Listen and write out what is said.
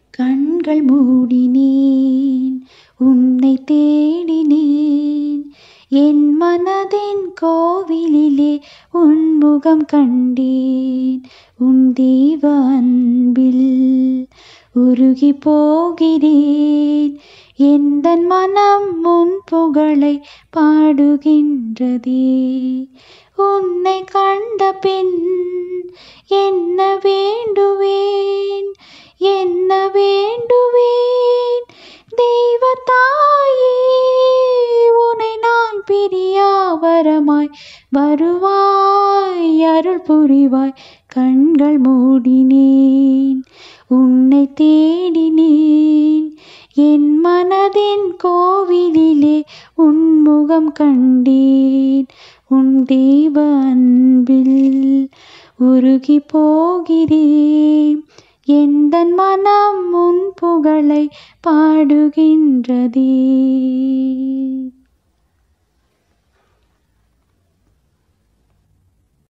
கண்கள் மூடினேன் உன்னை தேடினேன் என் மனதின் கோவிலிலே உன் முகம் கண்டேன் உன் தெய்வ அன்பில் உருகி போகிறேன் எந்தன் மனம் உன் புகழை பாடுகின்றதே உன்னை கண்ட பின் என்ன வேண்டுவேன் என்ன வேண்டுவேன் தெய்வ தாயே உனை நான் பிரியாவரமாய் வருவாய் அருள் புரிவாய் கண்கள் மூடினேன் உன்னை தேடினேன் என் மனதின் கோவிலிலே உன் முகம் கண்டேன் உன் தெய்வ அன்பில் உருகி போகிறேன் எந்தன் மனம் உன் புகழை பாடுகின்றதே